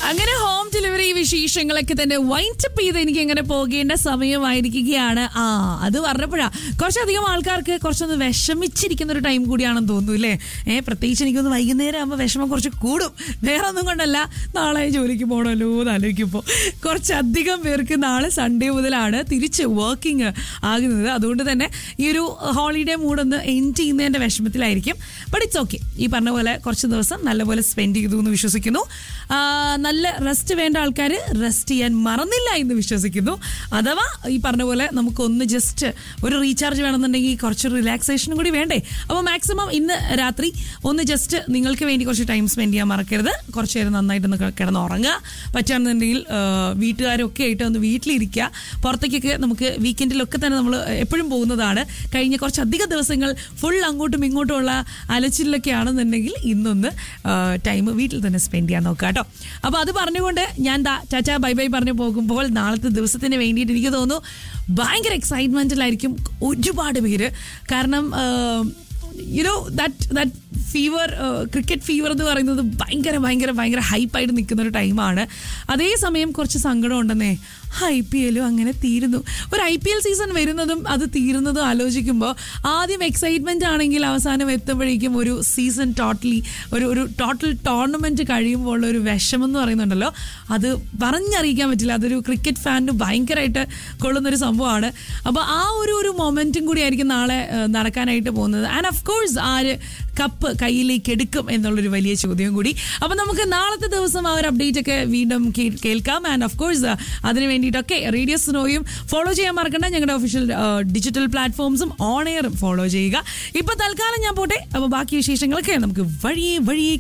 അങ്ങനെ home delivery വിശേഷങ്ങളൊക്കെ തന്നെ വൈൻഡപ്പ് ചെയ്ത് എനിക്ക് എങ്ങനെ പോകേണ്ട സമയമായിരിക്കുകയാണ് ആ അത് പറഞ്ഞപ്പോഴാ കുറച്ചധികം ആൾക്കാർക്ക് കുറച്ചൊന്ന് വിഷമിച്ചിരിക്കുന്ന ഒരു ടൈം കൂടിയാണെന്ന് തോന്നുന്നു അല്ലേ ഏഹ് പ്രത്യേകിച്ച് എനിക്കൊന്ന് വൈകുന്നേരം ആകുമ്പോൾ വിഷമം കുറച്ച് കൂടും വേറെ ഒന്നും കൊണ്ടല്ല നാളെ ജോലിക്ക് പോകണമല്ലോ എന്ന് ആലോചിക്കുമ്പോൾ കുറച്ചധികം പേർക്ക് നാളെ സൺഡേ മുതലാണ് തിരിച്ച് വർക്കിംഗ് ആകുന്നത് അതുകൊണ്ട് തന്നെ ഈ ഒരു ഹോളിഡേ മൂഡൊന്ന് എൻഡ് ചെയ്യുന്നതിന്റെ വിഷമത്തിലായിരിക്കും ബട്ട് ഇറ്റ്സ് ഓക്കെ ഈ പറഞ്ഞ പോലെ കുറച്ച് ദിവസം നല്ലപോലെ സ്പെൻഡ് ചെയ്തു എന്ന് വിശ്വസിക്കുന്നു ആ, നല്ല റെസ്റ്റ് വേണ്ട ആൾക്കാർ റെസ്റ്റ് ചെയ്യാൻ മറന്നില്ല എന്ന് വിശ്വസിക്കുന്നു അഥവാ ഈ പറഞ്ഞ പോലെ നമുക്കൊന്ന് ജസ്റ്റ് ഒരു റീചാർജ് വേണമെന്നുണ്ടെങ്കിൽ കുറച്ച് റിലാക്സേഷനും കൂടി വേണ്ടേ അപ്പോൾ മാക്സിമം ഇന്ന് രാത്രി ഒന്ന് ജസ്റ്റ് നിങ്ങൾക്ക് വേണ്ടി കുറച്ച് ടൈം സ്പെൻഡ് ചെയ്യാൻ മറക്കരുത് കുറച്ച് നേരം നന്നായിട്ടൊന്ന് ക- കിടന്ന് ഉറങ്ങുക പറ്റുകയാണെന്നുണ്ടെങ്കിൽ ആ, വീട്ടുകാരൊക്കെ ആയിട്ട് ഒന്ന് വീട്ടിലിരിക്കുക പുറത്തേക്കൊക്കെ നമുക്ക് വീക്കെൻഡിലൊക്കെ തന്നെ നമ്മൾ എപ്പോഴും പോകുന്നതാണ് കഴിഞ്ഞ കുറച്ചധികം ദിവസങ്ങൾ ഫുൾ അങ്ങോട്ടും ഇങ്ങോട്ടും ഉള്ള അലച്ചിലൊക്കെ ആണെന്നുണ്ടെങ്കിൽ ഇന്നൊന്ന് ടൈം വീട്ടിൽ തന്നെ സ്പെൻഡ് ചെയ്യാൻ നോക്കുക കേട്ടോ അപ്പോൾ അത് പറഞ്ഞുകൊണ്ട് ഞാൻ ദാ ടാറ്റാ ബൈ ബൈ പറഞ്ഞു പോകുമ്പോൾ നാളത്തെ ദിവസത്തിന് വേണ്ടിയിട്ട് എനിക്ക് തോന്നുന്നു ഭയങ്കര എക്സൈറ്റ്മെൻറ്റിലായിരിക്കും ഒരുപാട് പേര് കാരണം you know that that fever cricket fever എന്ന് പറയുന്നത് ഭയങ്കര ഭയങ്കര ഭയങ്കര ഹൈപ്പായിട്ട് നിൽക്കുന്ന ഒരു ടൈമാണ് അതേസമയം കുറച്ച് സങ്കടം ഉണ്ടെന്നേ ഐ പി എല്ലും അങ്ങനെ തീരുന്നു ഒരു ഐ പി എൽ സീസൺ വരുന്നതും അത് തീരുന്നതും ആലോചിക്കുമ്പോൾ ആദ്യം എക്സൈറ്റ്മെന്റ് ആണെങ്കിൽ അവസാനം എത്തുമ്പോഴേക്കും ഒരു സീസൺ ടോട്ടലി ഒരു ഒരു ടോട്ടൽ ടോർണമെന്റ് കഴിയുമ്പോൾ ഉള്ള ഒരു വിഷമം എന്ന് പറയുന്നുണ്ടല്ലോ അത് പറഞ്ഞറിയിക്കാൻ പറ്റില്ല അതൊരു ക്രിക്കറ്റ് ഫാനിന് ഭയങ്കരമായിട്ട് കൊള്ളുന്നൊരു സംഭവമാണ് അപ്പോൾ ആ ഒരു ഒരു മൊമെന്റും കൂടി ആയിരിക്കും നാളെ ഏഹ്, നടക്കാനായിട്ട് പോകുന്നത് ആൻഡ് ഓഫ് കോഴ്സ് ആര് കപ്പ് കയ്യിലേക്ക് എടുക്കും എന്നുള്ളൊരു വലിയ ചോദ്യം കൂടി അപ്പോൾ നമുക്ക് നാളത്തെ ദിവസം ആ ഒരു അപ്ഡേറ്റ് ഒക്കെ വീണ്ടും കേ- കേൾക്കാം ആൻഡ് ഓഫ് കോഴ്സ് അതിന് വേണ്ടിയിട്ടൊക്കെ റേഡിയോ സ്നോയും ഫോളോ ചെയ്യാൻ മറക്കണ്ട ഞങ്ങളുടെ ഒഫീഷ്യൽ ഡിജിറ്റൽ പ്ലാറ്റ്ഫോംസും ഓൺ എയറും ഫോളോ ചെയ്യുക ഇപ്പൊ തൽക്കാലം ഞാൻ പോട്ടെ അപ്പോൾ ബാക്കി വിശേഷങ്ങളൊക്കെ നമുക്ക് വഴിയെ വഴിയെ